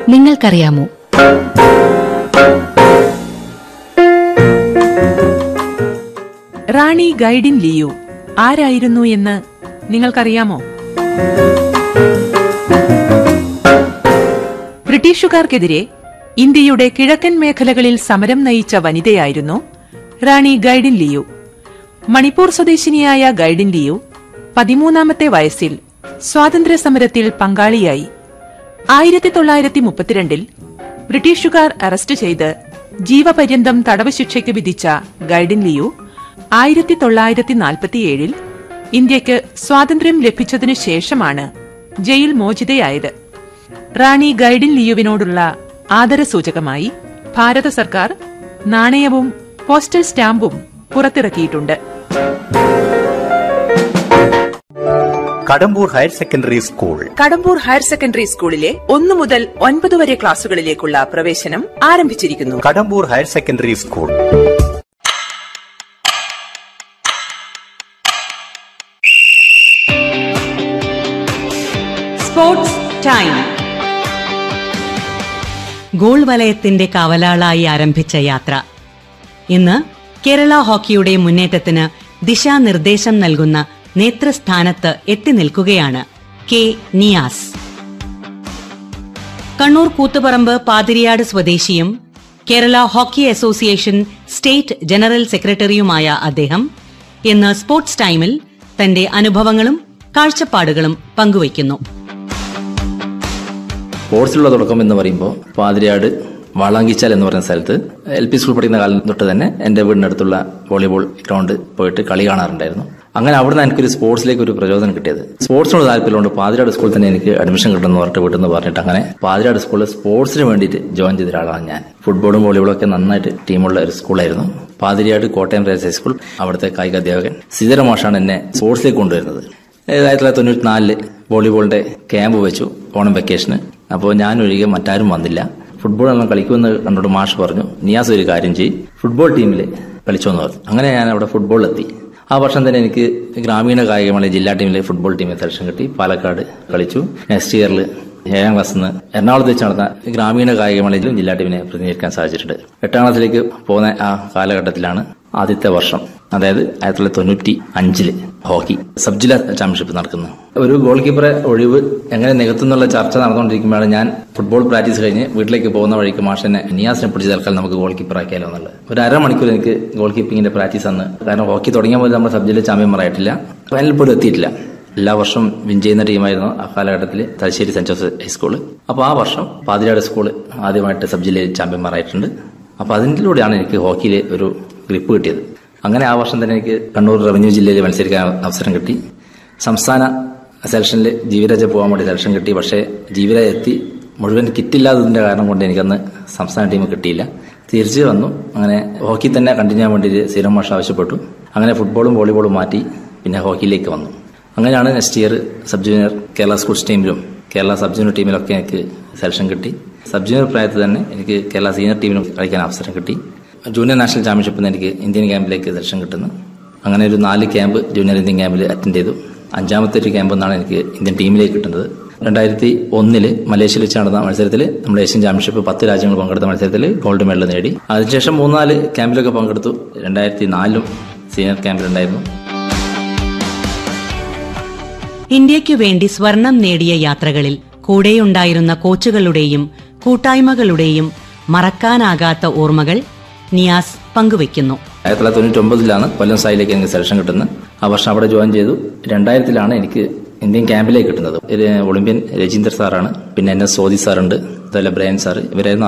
നിങ്ങൾക്കറിയാമോ റാണി ഗൈഡിൻ ലിയു ആരായിരുന്നു എന്ന് നിങ്ങൾക്കറിയാമോ ബ്രിട്ടീഷുകാർക്കെതിരെ ഇന്ത്യയുടെ കിഴക്കൻ മേഖലകളിൽ സമരം നയിച്ച വനിതയായിരുന്നു റാണി ഗൈഡിൻ ലിയു മണിപ്പൂർ സ്വദേശിനിയായ ഗൈഡിൻ ലിയു പതിമൂന്നാമത്തെ വയസ്സിൽ സ്വാതന്ത്ര്യ സമരത്തിൽ പങ്കാളിയായി ആയിരത്തി തൊള്ളായിരത്തി മുപ്പത്തിരണ്ടിൽ ബ്രിട്ടീഷുകാർ അറസ്റ്റ് ചെയ്ത് ജീവപര്യന്തം തടവ് ശിക്ഷയ്ക്ക് വിധിച്ച ഗൈഡിൻ ലിയു ആയിരത്തി തൊള്ളായിരത്തി നാൽപ്പത്തിയേഴിൽ ഇന്ത്യക്ക് സ്വാതന്ത്ര്യം ലഭിച്ചതിനു ശേഷമാണ് ജയിൽ മോചിതയായത് റാണി ഗൈഡിൻ ലിയുവിനോടുള്ള ആദരസൂചകമായി ഭാരത സർക്കാർ നാണയവും പോസ്റ്റൽ സ്റ്റാമ്പും പുറത്തിറക്കിയിട്ടുണ്ട് Kadambur higher secondary school Kadambur higher secondary സ്കൂളിലെ ഒന്നു മുതൽ ഒൻപത് വരെ ക്ലാസുകളിലേക്കുള്ള പ്രവേശനം ആരംഭിച്ചിരിക്കുന്നു Kadambur higher secondary school sports time goal വലയത്തിന്റെ കാവലാളായി ആരംഭിച്ച യാത്ര ഇന്ന് കേരള ഹോക്കിയുടെ മുന്നേറ്റത്തിന് ദിശാനിർദ്ദേശം നൽകുന്ന നേതൃസ്ഥാനത്ത് എത്തി നിൽക്കുകയാണ് കെ നിയാസ് കണ്ണൂർ കൂത്തുപറമ്പ് പാതിരിയാട് സ്വദേശിയും Kerala hockey association state general സെക്രട്ടറിയുമായ അദ്ദേഹം ഇന്ന് സ്പോർട്സ് ടൈമിൽ തന്റെ അനുഭവങ്ങളും കാഴ്ചപ്പാടുകളും പങ്കുവയ്ക്കുന്നു സ്പോർട്സിലുള്ള തുടക്കം എന്ന് പറയുമ്പോൾ പാതിരിയാട് വാളാങ്കിച്ചാൽ എന്ന് പറയുന്ന സ്ഥലത്ത് എൽ പി സ്കൂൾ പഠിക്കുന്ന കാലം തൊട്ട് തന്നെ എൻ്റെ വീടിനടുത്തുള്ള വോളിബോൾ ഗ്രൗണ്ട് പോയിട്ട് കളി കാണാറുണ്ടായിരുന്നു അങ്ങനെ അവിടുന്ന് എനിക്കൊരു സ്പോർട്സിലേക്ക് ഒരു പ്രചോദനം കിട്ടിയത് സ്പോർട്സിനോട് താല്പര്യമുണ്ട് പാതിരാട് സ്കൂളിൽ തന്നെ എനിക്ക് അഡ്മിഷൻ കിട്ടുമെന്ന് പറഞ്ഞിട്ട് വീട്ടിൽ നിന്ന് പറഞ്ഞിട്ട് അങ്ങനെ പാതിരാട് സ്കൂളിൽ സ്പോർട്സിന് വേണ്ടിയിട്ട് ജോയിൻ ചെയ്ത ഒരാളാണ് ഞാൻ ഫുട്ബോളും വോളിബോളും ഒക്കെ നന്നായിട്ട് ടീമുള്ള ഒരു സ്കൂളായിരുന്നു പാതിരിയാട് കോട്ടയം റേസ് ഹൈസ്കൂൾ അവിടുത്തെ കായിക അധ്യാപകൻ സിതര മാഷാണ് എന്നെ സ്പോർട്സിലേക്ക് കൊണ്ടുവരുന്നത് ആയിരത്തി തൊള്ളായിരത്തി തൊണ്ണൂറ്റി നാലില് വോളിബോളിന്റെ ക്യാമ്പ് വെച്ചു ഓണം വെക്കേഷന് അപ്പോൾ ഞാൻ ഒഴികെ മറ്റാരും വന്നില്ല ഫുട്ബോൾ എല്ലാം കളിക്കുമെന്ന് കണ്ടോട് മാഷ് പറഞ്ഞു നിയാസ് ഒരു കാര്യം ചെയ്യും ഫുട്ബോൾ ടീമിൽ കളിച്ചോന്ന് പറഞ്ഞു അങ്ങനെ ഞാൻ അവിടെ ഫുട്ബോളിലെത്തി ആ വർഷം തന്നെ എനിക്ക് ഗ്രാമീണ കായികമേള ജില്ലാ ടീമിലെ ഫുട്ബോൾ ടീമിൽ സെലക്ഷൻ കിട്ടി പാലക്കാട് കളിച്ചു നെക്സ്റ്റ് ഇയറിൽ ഏഴാം ക്ലാസ്സിൽ നിന്ന് എറണാകുളത്ത് വെച്ച് നടന്ന ഗ്രാമീണ കായികമേളയിലും ജില്ലാ ടീമിനെ പ്രതിനിധീകരിക്കാൻ സാധിച്ചിട്ടുണ്ട് എട്ടാം ക്ലാസ്സിലേക്ക് പോകുന്ന ആ കാലഘട്ടത്തിലാണ് ആദ്യത്തെ വർഷം അതായത് ആയിരത്തി തൊള്ളായിരത്തി തൊണ്ണൂറ്റി അഞ്ചില് ഹോക്കി സബ് ജില്ലാ ചാമ്പ്യൻഷിപ്പ് നടക്കുന്നു ഒരു ഗോൾ കീപ്പറെ ഒഴിവ് എങ്ങനെ നികത്തുന്നുള്ള ചർച്ച നടന്നുകൊണ്ടിരിക്കുമ്പോഴാണ് ഞാൻ ഫുട്ബോൾ പ്രാക്ടീസ് കഴിഞ്ഞ് വീട്ടിലേക്ക് പോകുന്ന വഴിക്ക് മാഷനെ നിയാസിനെ പിടിച്ച് തൽക്കാലം നമുക്ക് ഗോൾ കീപ്പർ ആക്കിയാലോ എന്നുള്ളത് ഒരു അരമണിക്കൂർ എനിക്ക് ഗോൾ കീപ്പിങ്ങിന്റെ പ്രാക്ടീസ് അന്ന് കാരണം ഹോക്കി തുടങ്ങിയ പോലെ നമ്മൾ സബ് ജില്ല ചാമ്പ്യന്മാരായിട്ടില്ല ഫൈനലിൽ പോലും എത്തിയിട്ടില്ല എല്ലാ വർഷവും വിൻ ചെയ്യുന്ന ടീമായിരുന്നു ആ കാലഘട്ടത്തിൽ തലശ്ശേരി സെന്റ് ജോസഫ് ഹൈസ്കൂള് അപ്പോൾ ആ വർഷം പാതിരാട് സ്കൂൾ ആദ്യമായിട്ട് സബ് ജില്ലയിൽ ചാമ്പ്യന്മാരായിട്ടുണ്ട് അപ്പോൾ അതിലൂടെയാണ് എനിക്ക് ഹോക്കിയിൽ ഒരു ഗ്രിപ്പ് കിട്ടിയത് അങ്ങനെ ആ വർഷം തന്നെ എനിക്ക് കണ്ണൂർ റവന്യൂ ജില്ലയിൽ മത്സരിക്കാൻ അവസരം കിട്ടി സംസ്ഥാന സെലക്ഷനിൽ ജീവരാജ പോകാൻ വേണ്ടി സെലക്ഷൻ കിട്ടി പക്ഷേ ജീവരാജ എത്തി മുഴുവൻ കിറ്റില്ലാത്തതിന്റെ കാരണം കൊണ്ട് എനിക്കന്ന് സംസ്ഥാന ടീം കിട്ടിയില്ല തിരിച്ചു വന്നു അങ്ങനെ ഹോക്കി തന്നെ കണ്ടിന്യൂ ചെയ്യാൻ വേണ്ടി സീറം മാഷ് ആവശ്യപ്പെട്ടു അങ്ങനെ ഫുട്ബോളും വോളിബോളും മാറ്റി പിന്നെ ഹോക്കിയിലേക്ക് വന്നു അങ്ങനെയാണ് next year sub junior Kerala schools ടീമിലും കേരള സബ് ജൂനിയർ ടീമിലൊക്കെ എനിക്ക് സെലക്ഷൻ കിട്ടി സബ് ജൂനിയർ പ്രായത്തിൽ തന്നെ എനിക്ക് കേരള സീനിയർ ടീമിലും കളിക്കാൻ അവസരം കിട്ടി ജൂനിയർ നാഷണൽ ചാമ്പ്യൻഷിപ്പിൽ നിന്ന് എനിക്ക് ഇന്ത്യൻ ക്യാമ്പിലേക്ക് സെലക്ഷൻ കിട്ടുന്നു അങ്ങനെ ഒരു നാല് ക്യാമ്പ് ജൂനിയർ ഇന്ത്യൻ ക്യാമ്പിൽ അറ്റൻഡ് ചെയ്തു അഞ്ചാമത്തെ ഒരു ക്യാമ്പ് എന്നാണ് എനിക്ക് ഇന്ത്യൻ ടീമിലേക്ക് കിട്ടുന്നത് രണ്ടായിരത്തി ഒന്നില് മലേഷ്യയിൽ വെച്ച് നടന്ന മത്സരത്തിൽ നമ്മുടെ ഏഷ്യൻ ചാമ്പ്യൻഷിപ്പ് പത്ത് രാജ്യങ്ങൾ പങ്കെടുത്ത മത്സരത്തിൽ ഗോൾഡ് മെഡൽ നേടി അതിനുശേഷം മൂന്നാല് ക്യാമ്പിലൊക്കെ പങ്കെടുത്തു രണ്ടായിരത്തി നാലിലും സീനിയർ ക്യാമ്പിലുണ്ടായിരുന്നു ഇന്ത്യയ്ക്കു വേണ്ടി സ്വർണം നേടിയ യാത്രകളിൽ കൂടെയുണ്ടായിരുന്ന കോച്ചുകളുടെയും കൂട്ടായ്മകളുടെയും മറക്കാനാകാത്ത ഓർമ്മകൾ നിയാസ് പങ്കുവയ്ക്കുന്നു ആയിരത്തി തൊള്ളായിരത്തി തൊണ്ണൂറ്റി ഒമ്പതിലാണ് കൊല്ലം സായിലേക്ക് എനിക്ക് സെലക്ഷൻ കിട്ടുന്നത് ആ വർഷം അവിടെ ജോയിൻ ചെയ്തു രണ്ടായിരത്തിലാണ് എനിക്ക് ഇന്ത്യൻ ക്യാമ്പിലേക്ക് കിട്ടുന്നത് ഒരു ഒളിമ്പ്യൻ രജീന്ദർ സാറാണ് പിന്നെ എൻ എസ് സോദി സാറുണ്ട് അതുപോലെ ബ്രയൻ സാർ ഇവരായിരുന്നു